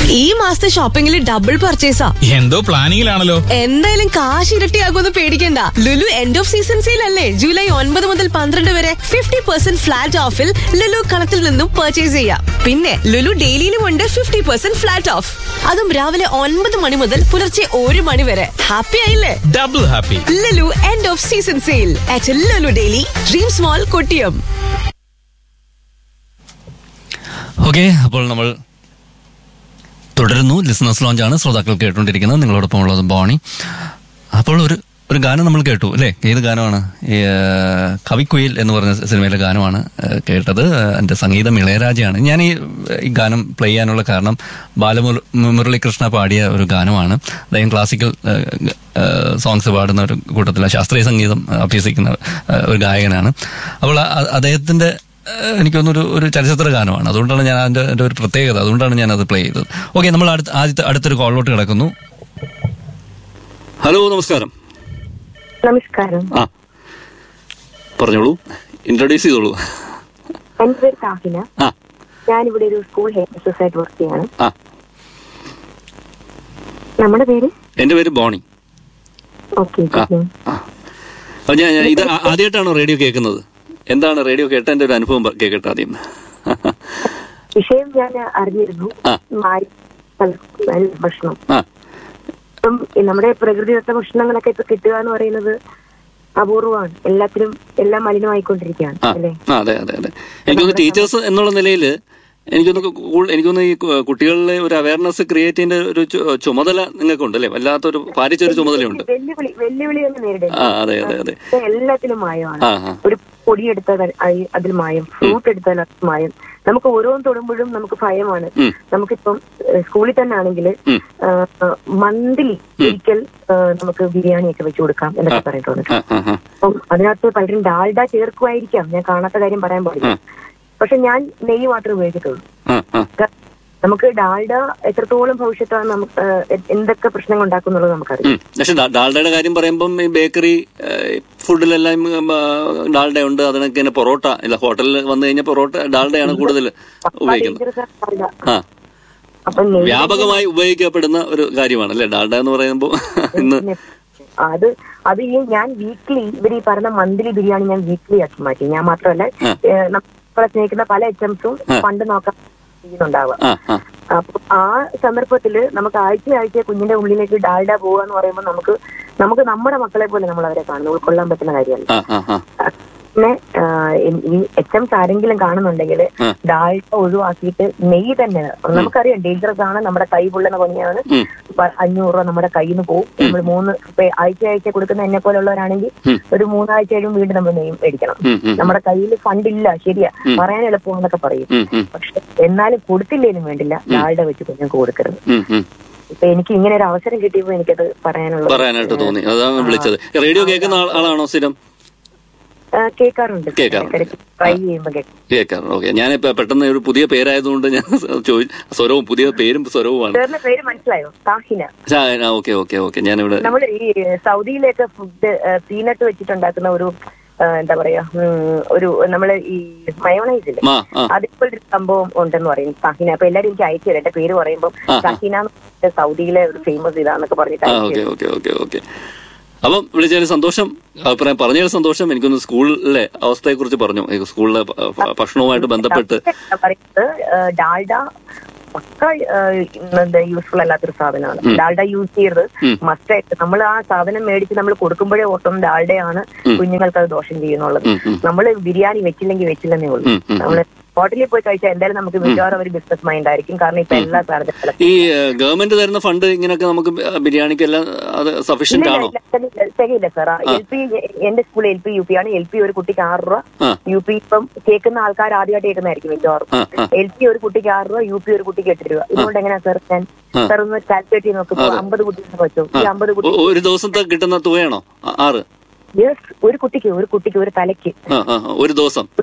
ഈ മാസത്തെ ഷോപ്പിംഗിൽ ഡബിൾ പർച്ചേസാ എന്തോ പ്ലാനിങ്ങിലാണല്ലോ എന്തായാലും കാശ് ഇരട്ടിയാകുമെന്ന് പേടിക്കണ്ട Lulu end of season sale അല്ലേ ജൂലൈ ഒൻപത് മുതൽ പന്ത്രണ്ട് വരെ ഫിഫ്റ്റി പെർസെന്റ് ഫ്ലാറ്റ് ഓഫിൽ ലുലു കളത്തിൽ നിന്നും പർച്ചേസ് ചെയ്യാം പിന്നെ ലുലു ഡെയിലിയിലും ഉണ്ട് ഫിഫ്റ്റി പെർസെന്റ് ഫ്ലാറ്റ് ഓഫ് അതും രാവിലെ ഒൻപത് മണി മുതൽ പുലർച്ചെ ഒരു മണി വരെ ഹാപ്പി ആയില്ലേ double happy Lulu end of season sale at Lulu daily dream small Kottiyam okay അപ്പോൾ നമ്മൾ തുടരുന്നു ലിസണേഴ്സ് ലോഞ്ച് ആണ് ശ്രോതാക്കൾ കേട്ടുകൊണ്ടിരിക്കുന്നത് നിങ്ങളോടൊപ്പം ഉള്ളത് ബോണി അപ്പോൾ ഒരു ഒരു ഗാനം നമ്മൾ കേട്ടു അല്ലേ ഏത് ഗാനമാണ് ഈ, ആ, കവിക്കുയിൽ എന്ന് പറഞ്ഞ സിനിമയിലെ ഗാനമാണ് ആ, കേട്ടത് ആ, എൻ്റെ സംഗീതം ഇളയരാജയാണ് ഞാൻ ഈ ഈ ഗാനം പ്ലേ ചെയ്യാനുള്ള കാരണം ബാലമുര മുരളീകൃഷ്ണ പാടിയ ഒരു ഗാനമാണ് അദ്ദേഹം ക്ലാസിക്കൽ സോങ്സ് പാടുന്ന ഒരു കൂട്ടത്തിലെ ശാസ്ത്രീയ സംഗീതം അഭ്യസിക്കുന്ന ആ, ഒരു ഗായകനാണ് അപ്പോൾ ആ- അദ്ദേഹത്തിന്റെ ഏഹ് എനിക്കൊന്നൊരു ഒരു ചലച്ചിത്ര ഗാനമാണ് അതുകൊണ്ടാണ് ഞാൻ അതിന്റെ അതിന്റെ ഒരു പ്രത്യേകത അതുകൊണ്ടാണ് ഞാൻ അത് പ്ലേ ചെയ്തത് ഓക്കെ നമ്മൾ അടുത്ത ആദ്യത്തെ അടുത്തൊരു കോളിലോട്ട് കിടക്കുന്നു ഹലോ നമസ്കാരം നമസ്കാരം ആ പറഞ്ഞോളൂ ഇൻട്രൊഡ്യൂസ് ചെയ്തോളൂ എന്റെ പേര് താഹിന ആ ഞാനിവിടെ ഒരു സ്കൂൾ ഹെഡ് സൊസൈറ്റി വർക്ക് ചെയ്യാണ് ആ നമ്മുടെ പേര് എന്റെ പേര് ബോണി ഓക്കെ ആ ആ അപ്പൊ ഞാൻ ഞാൻ ഇത് ആ- ആദ്യമായിട്ടാണോ റേഡിയോ കേൾക്കുന്നത് എന്താണ് റേഡിയോ കേട്ടതിന്റെ ഒരു അനുഭവം പ- കേൾക്കട്ടെ ആദ്യം വിഷയം ഞാൻ അറിഞ്ഞിരുന്നു ആ. മാരി ഭക്ഷണം ആ ഇപ്പം ഈ നമ്മുടെ പ്രകൃതിദത്ത ഭക്ഷണങ്ങളൊക്കെ ഇപ്പൊ കിട്ടുക എന്ന് പറയുന്നത് അപൂർവമാണ് എല്ലാത്തിനും എല്ലാം മലിനമായിക്കൊണ്ടിരിക്കുകയാണ് ആ അല്ലേ ആ, അതെ അതെ അതെ എനിക്കൊന്ന് ടീച്ചേഴ്സ് എന്നുള്ള നിലയിൽ എനിക്കൊന്ന് കൂ- എനിക്കൊന്ന് ഈ കു- കുട്ടികളിലെ ഒരു അവയർനെസ് ക്രിയേറ്റ് ചെയ്യുന്ന ഒരു ചു- ചുമതല നിങ്ങൾക്കുണ്ട് അല്ലേ വല്ലാത്തൊരു ഭാരിച്ചൊരു ചുമതലയുണ്ട് വെല്ലുവിളി വെല്ലുവിളി തന്നെ നേരിടുന്നു ആ അതെ അതെ അതെ ഇപ്പൊ എല്ലാത്തിലും മായമാണ് ആ ആ ഒരു പൊടി എടുത്താൽ അയി- അതിൽ മായം ഫ്രൂട്ട് എടുത്താൽ അത് മായം നമുക്ക് ഓരോന്ന് തൊടുമ്പോഴും നമുക്ക് ഭയമാണ് ഉം. നമുക്കിപ്പം ഏഹ്, സ്കൂളിൽ തന്നെ ആണെങ്കിൽ ഉം. മന്ത്ലി ഒരിക്കൽ ഏഹ്, നമുക്ക് ബിരിയാണി ഒക്കെ വെച്ച് കൊടുക്കാം എന്നൊക്കെ പറഞ്ഞിട്ടുണ്ട് ആ ആ ആ അപ്പം അതിനകത്ത് പലരും ഡാൽഡ ചേർക്കുമായിരിക്കാം ഞാൻ കാണാത്ത കാര്യം പറയാൻ പാടില്ല പക്ഷെ ഞാൻ നെയ്യ് മാത്രമേ ഉപയോഗിക്കത്തുള്ളൂ ആ ആ ക- നമുക്ക് ഡാൽഡ എത്രത്തോളം ഭവിഷ്യത്താണ് നമുക്ക് ഏഹ്, എ- എന്തൊക്കെ പ്രശ്നങ്ങൾ ഉണ്ടാക്കുന്നുള്ളത് നമുക്കറിയാം ഉം. പക്ഷെ ഡാ- ഡാൽഡയുടെ കാര്യം പറയുമ്പം ഈ ബേക്കറി ഏഹ്, ഫുഡിലെല്ലാം ഉം, ആ, ഡാൽഡ ഉണ്ട് അതിനൊക്കെ തന്നെ പൊറോട്ട ഇല്ല ഹോട്ടലിൽ വന്നു കഴിഞ്ഞാൽ പൊറോട്ട ഡാൽഡയാണ് കൂടുതൽ ഉപയോഗിക്കുന്നത് dangerous ആണ് ഡാൽഡ. ആ അപ്പൊ നെയ്യ് വ്യാപകമായി ഉപയോഗിക്കപ്പെടുന്ന ഒരു കാര്യമാണ് അല്ലേ ഡാൽഡ എന്ന് പറയുമ്പോൾ ഇന്ന് അത് അത് ഈ ഞാൻ വീക്ക്ലി ഇവർ ഈ പറഞ്ഞ മന്ത്ലി ബിരിയാണി ഞാൻ വീക്ക്ലി ആക്കി മാറ്റി ഞാൻ മാത്രമല്ല ആ. ഏഹ്, നമ്മളെ സ്നേഹിക്കുന്ന പല ഐറ്റംസും ആ. ഫണ്ട് നോക്കാൻ ചെയ്യുന്നുണ്ടാവുക ആ ആ അപ്പൊ ആ സന്ദർഭത്തില് നമുക്ക് ആഴ്ച ആഴ്ച കുഞ്ഞിന്റെ ഉള്ളിലേക്ക് ഡാൽഡ പോവുക എന്ന് പറയുമ്പോൾ നമുക്ക് നമുക്ക് നമ്മുടെ മക്കളെ പോലെ നമ്മൾ അവരെ കാണുന്നു ഉൾക്കൊള്ളാൻ പറ്റുന്ന കാര്യമല്ല ആ ആ ആ പിന്നെ ആ, ഈ- ഈ എച്ച് എംസ് ആരെങ്കിലും കാണുന്നുണ്ടെങ്കിൽ ആ. ഡാൽഡ ഒഴിവാക്കിയിട്ട് നെയ്യ് തന്നെ നമുക്കറിയാം ഡേഞ്ചറസ് ആണ് നമ്മുടെ കൈ പൊള്ളുന്ന പണിയാണ് ഉം. പ- അഞ്ഞൂറ് രൂപ നമ്മുടെ കയ്യിൽ നിന്ന് പോകും നമ്മൾ മൂന്ന് ഇപ്പൊ ആഴ്ച ആഴ്ച കൊടുക്കുന്ന എന്നെ പോലുള്ളവരാണെങ്കിൽ ഉം. ഒരു മൂന്നാഴ്ച കഴിയുമ്പോൾ വീണ്ടും നമ്മൾ നെയ്യും മേടിക്കണം ഉം, ഉം, നമ്മുടെ കയ്യിൽ ഫണ്ടില്ല ശരിയാ ഉം. പറയാൻ എളുപ്പമാണെന്നൊക്കെ പറയും ഉം, ഉം, പക്ഷെ എന്നാലും കൊടുത്തില്ലേലും വേണ്ടില്ല ഡാൽഡ വെച്ച് കുഞ്ഞുങ്ങൾക്ക് കൊടുക്കരുത് ഉം, ഉം. ഇപ്പൊ എനിക്ക് ഇങ്ങനെ ഒരു അവസരം കിട്ടിയപ്പോ എനിക്കത് പറയാനുള്ളത് പറയാനായിട്ട് തോന്നി അതാണ് വിളിച്ചത് റേഡിയോ കേൾക്കുന്ന ആൾ- ആളാണോ സ്ഥിരം ആ, കേൾക്കാറുണ്ട് കേൾക്കാറുണ്ട്. ഇടയ്ക്ക് ട്രൈ ചെയ്യുമ്പോ കേൾക്കാം കേൾക്കാറുണ്ട് ഓക്കെ ഞാനിപ്പോ പെട്ടെന്ന് ഒരു പുതിയ പേരായതുകൊണ്ട് ഞാൻ ചോദി സ്വരവും പുതിയ പേരും സ്വരവുമാണ് സാറിന്റെ പേര് മനസ്സിലായോ താഹിന ഓക്കെ ഓക്കെ ഓക്കെ ഞാനിവിടെ നമ്മൾ ഈ സൗദിയിലേക്ക് ഫുഡ് പീനട്ട് വെച്ചിട്ടുണ്ടാക്കുന്ന ഒരു ആ, എന്താ പറയാ ഉം, ഒരു നമ്മള് ഈ മയോണൈസ് ഇല്ലേ ആ ആ അതിപ്പോൾ ഒരു സംഭവം ഉണ്ടെന്ന് പറയും സഹിന അപ്പൊ എല്ലാരും എനിക്ക് അയച്ചു തരും എന്റെ പേര് പറയുമ്പോൾ ആ, ആ. സഹിന എന്ന് പറഞ്ഞിട്ട് സൗദിയിലെ ഒരു ഫേമസ് ഇതാന്നൊക്കെ പറഞ്ഞിട്ട് ആ അയച്ചു ഓക്കെ തരും. ഓക്കെ ഓക്കെ ഓക്കെ അപ്പം വിളിച്ചതിന് സന്തോഷം അഭിപ്രായം പറഞ്ഞതിന് സന്തോഷം എനിക്കൊന്ന് സ്കൂളിലെ അവസ്ഥയെ കുറിച്ച് പറഞ്ഞു ഈ സ്കൂളിലെ ഭ- ഭ- ഭക്ഷണവുമായിട്ട് ബന്ധപ്പെട്ട് എന്താ പറയുന്നത് ആ, ഡാൽഡ പക്ക യൂസ്ഫുൾ അല്ലാത്തൊരു സാധനമാണ് ഉം. ഡാൽഡ യൂസ് ചെയ്യരുത് ഉം. മസ്റ്റായിട്ട് നമ്മൾ ആ സാധനം മേടിച്ച് നമ്മൾ കൊടുക്കുമ്പോഴേ ഓർത്തും ഡാൽഡയാണ് ഉം. കുഞ്ഞുങ്ങൾക്ക് അത് ദോഷം ചെയ്യുന്നുള്ളത് ഉം, ഉം. നമ്മൾ ബിരിയാണി വെച്ചില്ലെങ്കിൽ വെച്ചില്ലെന്നേ ഉള്ളൂ ഉം, ഉം, നമ്മള് ഹോട്ടലിൽ പോയി കഴിച്ചാൽ എന്തായാലും നമുക്ക് മിക്കവാറും ഒരു ബിസിനസ് മൈൻഡ് ആയിരിക്കും കാരണം ഇപ്പൊ എല്ലാ സാധനങ്ങളും ഈ ഗവൺമെന്റ് തരുന്ന ഫണ്ട് ഇങ്ങനെയൊക്കെ നമുക്ക് ബിരിയാണിക്കെല്ലാം അത് സഫീഷ്യന്റ് ആണോ തികയില്ല സാർ എൽ പി എന്റെ school L P U P ആണ് എൽ പി ഒരു കുട്ടിക്ക് ആറ് രൂപ ആ യു പി ഇപ്പം കേൾക്കുന്ന ആൾക്കാർ ആദ്യമായിട്ട് കേൾക്കുന്നതായിരിക്കും മിക്കവാറും ആ ആ എൽ പി ഒരു കുട്ടിക്ക് ആറ് രൂപ യു പി ഒരു കുട്ടിക്ക് എട്ട് രൂപ ഇതുകൊണ്ട് എങ്ങനെയാ സാർ ഞാൻ ആ. സാർ ഒന്ന് കാൽക്കുലേറ്റ് ചെയ്ത് നോക്കുമ്പോൾ അതെ. അമ്പത് കുട്ടികളെ വെച്ചു ഈ അമ്പത് കുട്ടി ഒ- ഒരു ദിവസത്തെ കിട്ടുന്ന തുകയാണോ ആ- ആറ് യെസ് ഒരു കുട്ടിക്ക് ഒരു കുട്ടിക്ക് ഒരു തലയ്ക്ക് ആ ആ ആ, ഒരു ദിവസം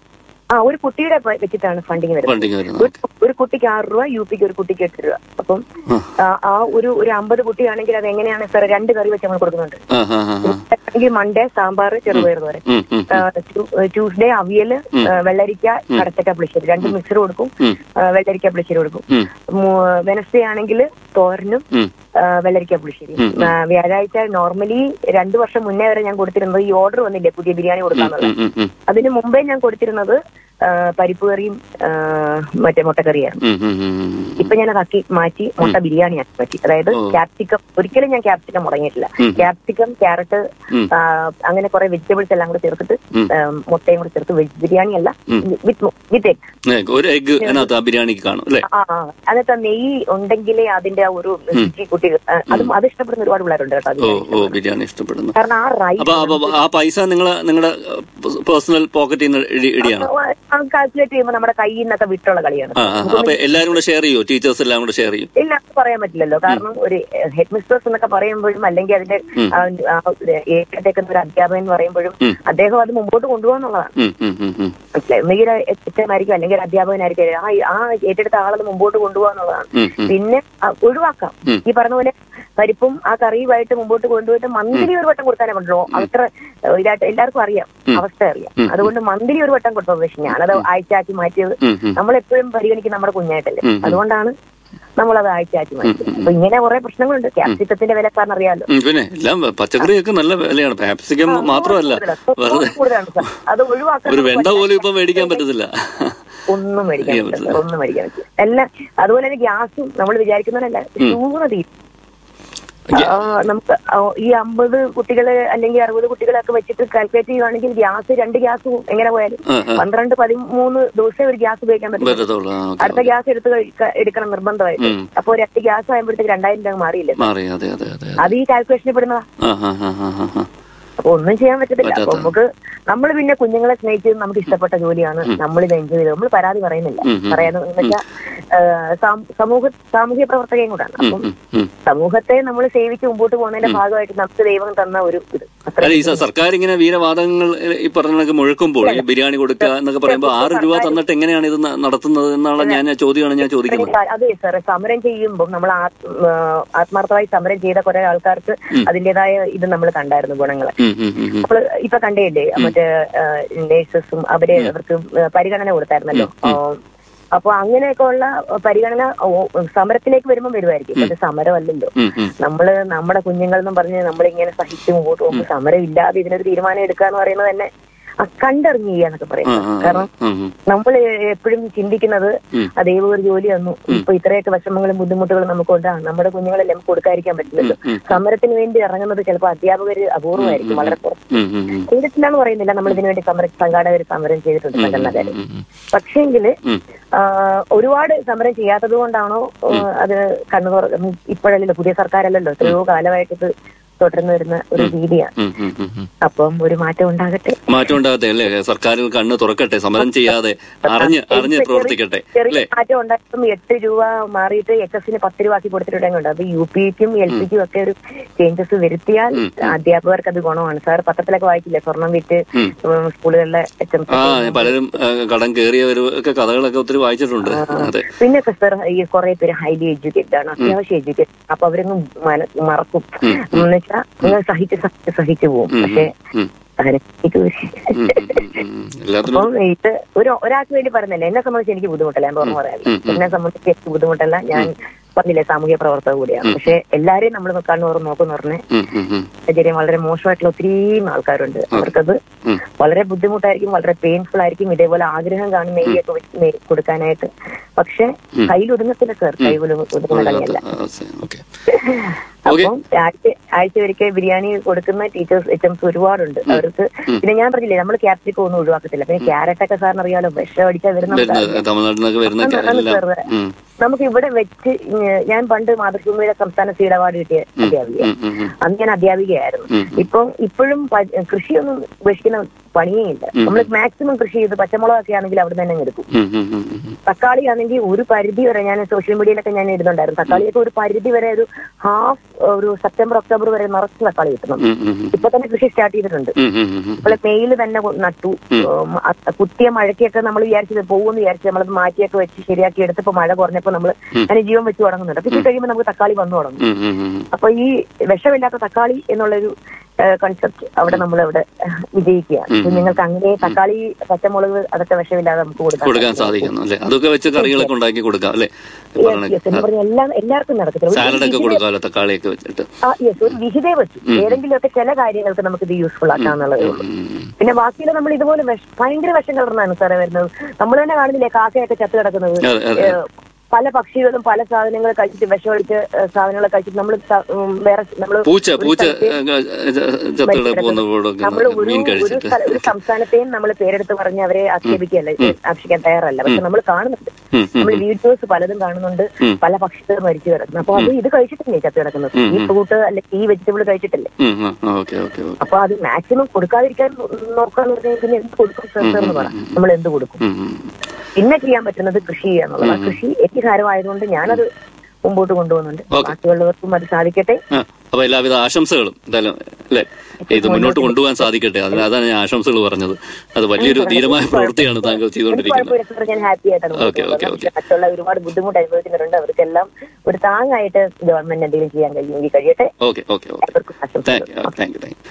ആ ഒരു കുട്ടിയുടെ പ- വെച്ചിട്ടാണ് ഫണ്ടിങ് വരുന്നത് ഫണ്ടിങ് വരുന്നത് ഒരു ഒരു കുട്ടിക്ക് ആറ് രൂപ യു പിക്ക് ഒരു കുട്ടിക്ക് എട്ട് രൂപ അപ്പം ആ, ആ ഒരു ഒരു അമ്പത് കുട്ടിയാണെങ്കിൽ അത് എങ്ങനെയാണ് സാർ രണ്ട് കറി വെച്ച് നമ്മൾ കൊടുക്കുന്നുണ്ട് ആ ആ ആ ആ. ആണെങ്കിൽ മൺഡേ സാമ്പാർ ചെറുപയർ തോരൻ ഉം, ഉം, ആ, ട്യൂ- ട്യൂസ്ഡേ അവിയല് ആ, വെള്ളരിക്ക കടച്ചക്ക പുളിശ്ശേരി രണ്ട് മിക്സർ കൊടുക്കും ഉം. ആ, വെള്ളരിക്ക പുളിശ്ശേരി കൊടുക്കും ഉം. വെനസ്ഡേ ആണെങ്കിൽ തോരനും ഉം. ആ, വെള്ളരിക്ക പുളിശ്ശേരി ആ, വ്യാഴാഴ്ച നോർമലി രണ്ടു വർഷം മുന്നേ വരെ ഞാൻ കൊടുത്തിരുന്നത് ഈ ഓർഡർ വന്നില്ലേ പുതിയ ബിരിയാണി കൊടുക്കാന്നുള്ളത് ഉം, ഉം, ഉം. അതിന് മുമ്പേ ഞാൻ കൊടുത്തിരുന്നത് ആ, പരിപ്പ് കറിയും ആ, മറ്റേ മുട്ടക്കറിയായിരുന്നു ഉം, ഉം, ഉം, ഉം. ഇപ്പൊ ഞാൻ അതാക്കി മാറ്റി മുട്ട ബിരിയാണി ആക്കി മാറ്റി അതായത് ഓ. ക്യാപ്സിക്കം ഒരിക്കലും ഞാൻ ക്യാപ്സിക്കം മുടങ്ങിയിട്ടില്ല ഉം. ക്യാപ്സിക്കം ക്യാരറ്റ് ഉം. അങ്ങനെ കുറെ വെജിറ്റബിൾസ് എല്ലാം കൂടെ ചേർത്തിട്ട് ഉം. ആ, മുട്ടയും കൂടെ ചേർത്ത് വെജ് ബിരിയാണി അല്ല ഉം. വിത്ത് വിത്ത് എഗ് ഏ, ഒരു എഗ് അതിനകത്ത് ആ ബിരിയാണിക്ക് കാണും അല്ലേ ആ ആ അതിനകത്ത് ആ നെയ്യ് ഉണ്ടെങ്കിലേ അതിന്റെ ആ ഒരു രുചി കുട്ടികൾ ആ, അതും അത് ഇഷ്ടപ്പെടുന്ന ഒരുപാട് പിള്ളേരുണ്ട് കേട്ടോ ഓ അതിന് ഓ ബിരിയാണി ഇഷ്ടപ്പെടുന്നു കാരണം ആ റൈസ് അപ്പൊ അപ്പൊ ആ പൈസ നിങ്ങളെ നിങ്ങളുടെ പേഴ്സണൽ പോക്കറ്റിൽ നിന്ന് ഇടി- ഇടിയാണ് കാൽക്കുലേറ്റ് ചെയ്യുമ്പോൾ നമ്മുടെ കയ്യിൽ നിന്നൊക്കെ വിട്ടുള്ള കളിയാണ് ആ ആ. അപ്പൊ എല്ലാരും കൂടെ ഷെയർ ചെയ്യോ ടീച്ചേഴ്സ് എല്ലാം കൂടെ ഷെയർ ചെയ്യും ഇല്ല അത് പറയാൻ പറ്റില്ലല്ലോ കാരണം ഒരു ഹെഡ് മിസ്റ്റേഴ്സ് എന്നൊക്കെ പറയുമ്പോഴും അല്ലെങ്കിൽ അതിന്റെ ആ, ആ, ഏറ്റെടുത്തേക്കുന്ന ഒരു അധ്യാപകൻ എന്ന് പറയുമ്പോഴും ഉം. അദ്ദേഹം അത് മുമ്പോട്ട് കൊണ്ടുപോകാന്നുള്ളതാണ് ഉം, ഉം, ഉം, ഉം. മനസ്സിലായി ഒന്നുകിൽ എച്ചമായിരിക്കും അല്ലെങ്കിൽ ഒരു അധ്യാപകനായിരിക്കും ആ ആ ഏറ്റെടുത്ത ആളത് മുമ്പോട്ട് കൊണ്ടുപോകാന്നുള്ളതാണ് ഉം, ഉം. പിന്നെ ആ, ഒഴിവാക്കാം ഉം. ഈ പറഞ്ഞ പോലെ പരിപ്പും ആ കറിയുമായിട്ട് മുമ്പോട്ട് കൊണ്ടുപോയിട്ട് മന്ത്ലി ഒരു വട്ടം കൊടുക്കാനേ പറ്റുള്ളൂ അത്ര ഏഹ്, ഇതായിട്ട് എല്ലാവർക്കും അറിയാം അവസ്ഥ അറിയാം ഉം. അതുകൊണ്ട് മന്ത്ലി ഒരു വട്ടം കൊടുത്തത് പക്ഷെ ഞാനത് ആഴ്ചയാക്കി മാറ്റിയത് ഉം, ഉം. നമ്മളെപ്പോഴും പരിഗണിക്കുന്ന നമ്മുടെ കുഞ്ഞായിട്ടല്ലേ ഉം, ഉം. അതുകൊണ്ടാണ് നമ്മളത് ആഴ്ചയാക്കി മാറ്റിയത് അപ്പൊ ഇങ്ങനെ കുറെ പ്രശ്നങ്ങളുണ്ട് ക്യാപ്സിക്കത്തിന്റെ വില കാരണം അറിയാലോ ഉം, പിന്നെ എല്ലാം പച്ചക്കറിയൊക്കെ നല്ല വിലയാണ് പാപ്സിക്കം മാത്രമല്ല വെറുതെ കൂടുതലാണ് സാർ. അത് ഒഴിവാക്കാൻ ഒരു വെണ്ട പോലും ഇപ്പൊ മേടിക്കാൻ പറ്റത്തില്ല ഒന്നും മേടിക്കാൻ ചെയ്യാൻ പറ്റില്ല സാർ. ഒന്നും മേടിക്കാൻ പറ്റില്ല എല്ലാം അതുപോലെ തന്നെ ഗ്യാസും നമ്മൾ വിചാരിക്കുന്നതല്ല ചൂട് തീരും ആ, നമുക്ക് ആ, ഈ അമ്പത് കുട്ടികള് അല്ലെങ്കിൽ അറുപത് കുട്ടികളൊക്കെ വെച്ചിട്ട് കാൽക്കുലേറ്റ് ചെയ്യുവാണെങ്കിൽ ഗ്യാസ് രണ്ട് ഗ്യാസ് എങ്ങനെ പോയാലും ആ, ആ. പന്ത്രണ്ട് പതിമൂന്ന് ദിവസമേ ഒരു ഗ്യാസ് ഉപയോഗിക്കാൻ പറ്റും പറ്റത്തുള്ളൂ ആ, ഓക്കേ, അടുത്ത ഗ്യാസ് എടുത്ത് കഴിക്ക- എടുക്കണം നിർബന്ധമായിട്ട് ഉം. അപ്പൊ രണ്ട് ഗ്യാസ് ആകുമ്പോഴത്തേക്ക് രണ്ടായിരം രൂപ മാറിയില്ലേ മാറി അതെ അതെ അതെ അത് ഈ കാൽക്കുലേഷനിൽ പെടുന്നതാ ആ ആ ആ ആ ആ, ആ അപ്പൊ ഒന്നും ചെയ്യാൻ പറ്റത്തില്ല അപ്പൊ പറ്റാത്ത. നമുക്ക് നമ്മൾ പിന്നെ കുഞ്ഞുങ്ങളെ സ്നേഹിച്ചത് നമുക്ക് ഇഷ്ടപ്പെട്ട ജോലിയാണ് നമ്മൾ ഇത് എൻജോയ് ചെയ്തത് നമ്മൾ പരാതി പറയുന്നില്ല ഉം, ഉം. പറയാന്ന് വെച്ചാൽ സമൂഹ സാമൂഹ്യ പ്രവർത്തകയും കൂടാണ് അപ്പം ഉം, ഉം. സമൂഹത്തെ നമ്മൾ സേവിച്ച് മുമ്പോട്ട് പോകുന്നതിന്റെ ഭാഗമായിട്ട് നമുക്ക് ദൈവം തന്ന ഒരു ഇത് അത്ര അല്ല ഈ സ- സർക്കാർ ഇങ്ങനെ വീരവാദങ്ങൾ ഈ പറഞ്ഞ കണക്ക് മുഴക്കുമ്പോൾ ഈ ബിരിയാണി കൊടുക്കുക എന്നൊക്കെ പറയുമ്പോൾ ആറ് രൂപ തന്നിട്ട് എങ്ങനെയാണ് ഇത് ന- നടത്തുന്നത് എന്നാണ് ഞാൻ ചോദ്യമാണ് ഞാൻ ചോദിക്കുന്നത് അതെ സാറേ സമരം ചെയ്യുമ്പോൾ നമ്മൾ ആത്മാർത്ഥമായി സമരം ചെയ്ത കുറെ ആൾക്കാർക്ക് അതിന്റേതായ ഇത് നമ്മൾ കണ്ടായിരുന്നു ഗുണങ്ങൾ ഉം, ഉം, ഉം, ഉം. നമ്മൾ ഇപ്പൊ കണ്ടേയില്ലേ മറ്റേ നേഴ്സസും അവര് അവർക്ക് പരിഗണന കൊടുത്തായിരുന്നല്ലോ ആ, അപ്പൊ അങ്ങനെയൊക്കെ ഉള്ള പരിഗണന ഓ, സമരത്തിലേക്ക് വരുമ്പോൾ വരുമായിരിക്കും പക്ഷെ സമരമല്ലല്ലോ ഉം, ഉം. നമ്മള് നമ്മുടെ കുഞ്ഞുങ്ങൾ എന്നും പറഞ്ഞ് നമ്മളിങ്ങനെ സഹിച്ച് മുമ്പോട്ട് പോകുമ്പോൾ സമരം ഇല്ലാതെ ഇതിനൊരു തീരുമാനം എടുക്കുക എന്ന് പറയുന്നത് തന്നെ ആ കണ്ടറിഞ്ഞ് ചെയ്യാന്നൊക്കെ ആ, പറയുന്നത് ആ, ആ. കാരണം ഉം, ഉം. നമ്മൾ എപ്പോഴും ചിന്തിക്കുന്നത് ഉം. ആ ദൈവം ഒരു ജോലി തന്നു ഇപ്പൊ ഇത്രയൊക്കെ വിഷമങ്ങളും ബുദ്ധിമുട്ടുകളും നമുക്കുണ്ട് ആ, നമ്മുടെ കുഞ്ഞുങ്ങളെല്ലാം നമുക്ക് കൊടുക്കാതിരിക്കാൻ പറ്റില്ലല്ലോ ഉം, ഉം. സമരത്തിന് വേണ്ടി ഇറങ്ങുന്നത് ചിലപ്പോൾ അധ്യാപകർ അപൂർവമായിരിക്കും വളരെ കുറച്ച് ഉം, ഉം, ഉം. ചെയ്തിട്ടില്ലാന്ന് പറയുന്നില്ല നമ്മൾ ഇതിനു വേണ്ടി സമര സംഘാടകർ സമരം ചെയ്തിട്ടുണ്ട് സംഘടനക്കാര് ഉം, ഉം. പക്ഷേങ്കില് ഉം. ആ, ഒരുപാട് സമരം ചെയ്യാത്തത് കൊണ്ടാണോ ആ, അത് കണ്ണു തുറ ഇപ്പോഴല്ലല്ലോ പുതിയ സർക്കാരല്ലല്ലോ എത്രയോ കാലമായിട്ട് ഇത് തുടർന്നു വരുന്ന ഒരു രീതിയാണ് ഉം, ഉം, ഉം, ഉം. അപ്പം ഒരു മാറ്റം ഉണ്ടാകട്ടെ മാറ്റം ഉണ്ടാകട്ടെ അല്ലേ സർക്കാരിൽ കണ്ണ് തുറക്കട്ടെ സമരം ചെയ്യാതെ അറിഞ്ഞ് അറിഞ്ഞ് പ്രവർത്തിക്കട്ടെ ചെറിയ അല്ലേ മാറ്റം ഉണ്ടായിട്ടും എട്ട് രൂപ മാറിയിട്ട് എച്ച് എസിന് പത്ത് രൂപ ആക്കി കൊടുത്തിട്ടുണ്ടെങ്കിൽ അത് യു പിക്കും എൽ പിക്കും ഒക്കെ ഒരു ചേഞ്ചസ് വരുത്തിയാൽ അധ്യാപകർക്ക് അത് ഗുണമാണ് സാർ പത്രത്തിലൊക്കെ വായിച്ചില്ലേ സ്വർണം വിറ്റ് ഉം. ഉം, സ്കൂളുകളിലെ എച്ച് എം ആ പലരും ആ, കടം കയറിയവരൊക്കെ കഥകളൊക്കെ ഒത്തിരി വായിച്ചിട്ടുണ്ട് അതെ പിന്നെ സാർ ഈ കുറെ പേര് ഹൈലി എഡ്യൂക്കേറ്റഡ് ആണ് അത്യാവശ്യം എഡ്യൂക്കേറ്റഡ് അപ്പൊ അവരൊന്നും മന- മറക്കും എന്ന് വെച്ചാൽ നിങ്ങൾ സഹിച്ച് സഹിച്ച് സഹിച്ചു പോകും പക്ഷെ ഉം. അങ്ങനെ ഇത് ഉം, ഉം, ഉം, ഉം. എല്ലാത്തിനും അപ്പം ഇത് ഒരു ഒരാൾക്ക് വേണ്ടി പറഞ്ഞല്ലേ എന്നെ സംബന്ധിച്ച് എനിക്ക് ബുദ്ധിമുട്ടല്ല ഞാൻ തുറന്നു പറയാം എന്നെ സംബന്ധിച്ച് എനിക്ക് ബുദ്ധിമുട്ടല്ല ഞാൻ പറഞ്ഞില്ലേ സാമൂഹ്യ പ്രവർത്തക കൂടിയാണ് പക്ഷെ എല്ലാരെയും നമ്മൾ കണ്ണു തുറന്ന് നോക്കുന്ന പറഞ്ഞ ഉം, ഉം, ഉം. സാഹചര്യം വളരെ മോശമായിട്ടുള്ള ഒത്തിരി ആൾക്കാരുണ്ട് അവർക്കത് ഉം. വളരെ ബുദ്ധിമുട്ടായിരിക്കും വളരെ പെയിൻഫുൾ ആയിരിക്കും ഇതേപോലെ ആഗ്രഹം കാണും നെയ്യൊക്കെ വെച്ച് നെയ് കൊടുക്കാനായിട്ട് പക്ഷെ കയ്യിൽ ഒതുങ്ങത്തില്ല സാർ കയ്യിൽ ഒതുങ്ങുന്ന കളിയല്ല ആ, ശരി, ഓക്കെ ഓക്കെ അപ്പം ആഴ്ച ആഴ്ച ഒരിക്കൽ ബിരിയാണി കൊടുക്കുന്ന ടീച്ചേഴ്സ് എച്ചംസ് ഒരുപാടുണ്ട് അവർക്ക് പിന്നെ ഞാൻ പറഞ്ഞില്ലേ നമ്മൾ ക്യാപ്സിക്കം ഒന്നും ഒഴിവാക്കത്തില്ല പിന്നെ ക്യാരറ്റ് ഒക്കെ സാറിന് അറിയാലോ വിഷം അടിച്ചാൽ വരുന്ന വരുന്നത് തമിഴ്നാട്ടിൽ നിന്നൊക്കെ വരുന്ന അതാണ് എല്ലാം സാർ ഉം. നമുക്ക് ഇവിടെ വെച്ച് ഏഹ് ഞാൻ പണ്ട് മാതൃഭൂമിയുടെ സംസ്ഥാന സീഡ് അവാർഡ് കിട്ടിയ അധ്യാപിക ഉം, ഉം, ഉം. അന്ന് ഞാൻ അധ്യാപികയായിരുന്നു ഉം. ഇപ്പം ഇപ്പോഴും പ- കൃഷിയൊന്നും ഉപേക്ഷിക്കുന്ന പണിയേ ഇല്ല നമ്മൾ മാക്സിമം കൃഷി ചെയ്ത് പച്ചമുളകൊക്കെ ആണെങ്കിൽ അവിടെ തന്നെ അങ്ങ് എടുക്കും ഉം, ഉം, ഉം, ഉം. തക്കാളി ആണെങ്കിൽ ഒരു പരിധി വരെ ഞാൻ സോഷ്യൽ മീഡിയയിലൊക്കെ ഞാൻ ഇടുന്നുണ്ടായിരുന്നു തക്കാളിയൊക്കെ ഒരു പരിധി വരെ ഒരു ഹാഫ് ഒരു സെപ്റ്റംബർ ഒക്ടോബർ വരെ നിറച്ച് തക്കാളി കിട്ടുന്നു ഉം, ഉം, ഉം. ഇപ്പൊ തന്നെ കൃഷി സ്റ്റാർട്ട് ചെയ്തിട്ടുണ്ട് ഉം, ഉം, ഉം, ഉം. നമ്മള് മെയിൽ തന്നെ കൊ- നട്ടു ഉം, അ- കുത്തിയ മഴയ്ക്കൊക്കെ നമ്മൾ വിചാരിച്ചത് പോകുമെന്ന് വിചാരിച്ച് നമ്മളത് മാറ്റിയൊക്കെ വെച്ച് ശരിയാക്കി എടുത്തപ്പോ മഴ കുറഞ്ഞപ്പോ നമ്മൾ അതിന് ജീവൻ വെച്ച് തുടങ്ങുന്നുണ്ട് അപ്പൊ ഇത് കഴിയുമ്പോൾ നമുക്ക് തക്കാളി വന്നു തുടങ്ങും ഉം, ഉം, ഉം. അപ്പൊ ഈ വിഷമില്ലാത്ത തക്കാളി എന്നുള്ളൊരു കൺസെപ്റ്റ് അവിടെ നമ്മൾ ഇവിടെ വിജയിക്കുകയാണ് കുഞ്ഞുങ്ങൾക്ക് അങ്ങനെ തക്കാളി പച്ചമുളക് അതൊക്കെ വിഷമില്ലാതെ നമുക്ക് കൊടുക്കാം കൊടുക്കാൻ സാധിക്കുന്നു അല്ലേ അതൊക്കെ വെച്ച് കറികളൊക്കെ ഉണ്ടാക്കി കൊടുക്കാം അല്ലേ Yes, yes. എന്ന് പറഞ്ഞാൽ എല്ലാം എല്ലാവർക്കും നടക്കത്തില്ല ഒരു സാലഡൊക്കെ വിഹിതേ- കൊടുക്കാമല്ലോ തക്കാളിയൊക്കെ വെച്ചിട്ട് ആ യെസ് ഒരു വിഹിതേ വെച്ചു ഏതെങ്കിലുമൊക്കെ ചില കാര്യങ്ങൾക്ക് നമുക്ക് ഇത് യൂസ്ഫുൾ ആക്കാന്നുള്ളതേ ഉള്ളൂ ഉം, ഉം. പിന്നെ ബാക്കിയുള്ള നമ്മൾ ഇതുപോലെ വിഷ- ഭയങ്കര വിഷം കലർന്നാണ് സാറേ വരുന്നത് നമ്മൾ തന്നെ കാണുന്നില്ലേ കാക്കയൊക്കെ ചത്ത് കിടക്കുന്നത് അതെ, അതെ. ഏഹ്, പല പക്ഷികളും പല സാധനങ്ങൾ കഴിച്ചിട്ട് വിഷമൊഴിച്ച് സാധനങ്ങൾ കഴിച്ചിട്ട് നമ്മൾ വേറെ നമ്മൾ പൂച്ച പൂച്ച ചത്തുകളെ പോകുന്ന നമ്മൾ ഒരു മീൻ ഒരു കഴിച്ചിട്ട് സ്ഥല- ഒരു സംസ്ഥാനത്തെയും നമ്മൾ പേരെടുത്ത് പറഞ്ഞ് അവരെ ആക്ഷേപിക്കുകയല്ല ആക്ഷേപിക്കാൻ തയ്യാറല്ല പക്ഷെ നമ്മൾ കാണുന്നുണ്ട് ഉം, ഉം, നമ്മൾ വീഡിയോസ് പലതും കാണുന്നുണ്ട് പല പക്ഷികൾ മരിച്ചു കിടക്കുന്നു അപ്പൊ അത് ഇത് കഴിച്ചിട്ടല്ലേ ചത്ത് കിടക്കുന്നത് ഈ ഫ്രൂട്ട് അല്ലെങ്കിൽ ഈ വെജിറ്റബിൾ കഴിച്ചിട്ടല്ലേ ഓക്കെ ഓക്കെ ഓക്കെ അപ്പൊ അത് മാക്സിമം കൊടുക്കാതിരിക്കാൻ നോക്കാന്ന് പറഞ്ഞാൽ പിന്നെ എന്ത് കൊടുക്കും സർ എന്ന് പറ നമ്മൾ എന്ത് കൊടുക്കും പിന്നെ ചെയ്യാൻ പറ്റുന്നത് കൃഷി ചെയ്യാന്നുള്ളതാണ് കൃഷി എനിക്ക് ഭാരമായതുകൊണ്ട് ഞാനത് മുമ്പോട്ട് കൊണ്ടുപോകുന്നുണ്ട് Okay. ബാക്കിയുള്ളവർക്കും അത് സാധിക്കട്ടെ ആ, അപ്പൊ എല്ലാവിധ ആശംസകളും എന്തായാലും അല്ലെ ഇത് മുന്നോട്ട് കൊണ്ടുപോകാൻ സാധിക്കട്ടെ അതിന് അതാണ് ഞാൻ ആശംസകൾ പറഞ്ഞത് അത് വലിയൊരു ധീരമായ പ്രവൃത്തിയാണ് താങ്കൾ എനിക്ക് ചെയ്തുകൊണ്ടിരിക്കുന്നത് കുഴപ്പമില്ല സാർ ഞാൻ ഹാപ്പി ആയിട്ടാണ് മുമ്പോട്ട് Okay, okay, പോകുന്നത്. പക്ഷേ മറ്റുള്ള ഒരുപാട് ബുദ്ധിമുട്ട് അനുഭവിക്കുന്നവരുണ്ട് അവർക്കെല്ലാം ഒരു താങ്ങായിട്ട് ഗവൺമെന്റ് എന്തെങ്കിലും ചെയ്യാൻ കഴിയുമെങ്കിൽ കഴിയട്ടെ ഓക്കെ ഓക്കെ ഓക്കെ അവർക്കും താങ്ക് യു ആശംസകൾ താങ്ക് യു താങ്ക് യു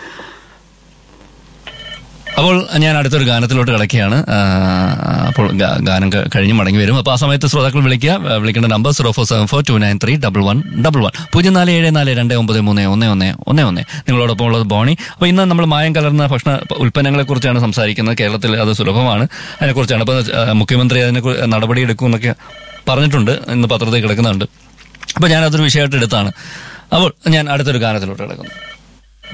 അപ്പോൾ ഞാൻ അടുത്തൊരു ഗാനത്തിലോട്ട് കിടക്കുകയാണ് ആ, അപ്പോൾ ഗാ- ഗാനം ക- കഴിഞ്ഞ് മടങ്ങി വരും അപ്പോൾ ആ സമയത്ത് ശ്രോതാക്കൾ വിളിക്കുക ആ, വിളിക്കേണ്ട number zero four seven four two nine three double one double one പൂജ്യം നാല് ഏഴ് നാല് രണ്ട് ഒമ്പത് മൂന്ന് ഒന്ന് ഒന്ന് ഒന്ന് ഒന്ന് നിങ്ങളോടൊപ്പം ഉള്ളത് ബോണി അപ്പോൾ ഇന്ന് നമ്മൾ മായം കലർന്ന ഭക്ഷണ ഉൽപ്പന്നങ്ങളെ കുറിച്ചാണ് സംസാരിക്കുന്നത് കേരളത്തിൽ അത് സുലഭമാണ് അതിനെക്കുറിച്ചാണ് അപ്പോൾ ആ, മുഖ്യമന്ത്രി അതിനെ നടപടി എടുക്കും എന്നൊക്കെ പറഞ്ഞിട്ടുണ്ട് ഇന്ന് പത്രത്തിൽ കിടക്കുന്നുണ്ട് അപ്പോൾ ഞാൻ അതൊരു വിഷയമായിട്ട് എടുത്താണ് അപ്പോൾ ഞാൻ അടുത്തൊരു ഗാനത്തിലോട്ട് കിടക്കുന്നു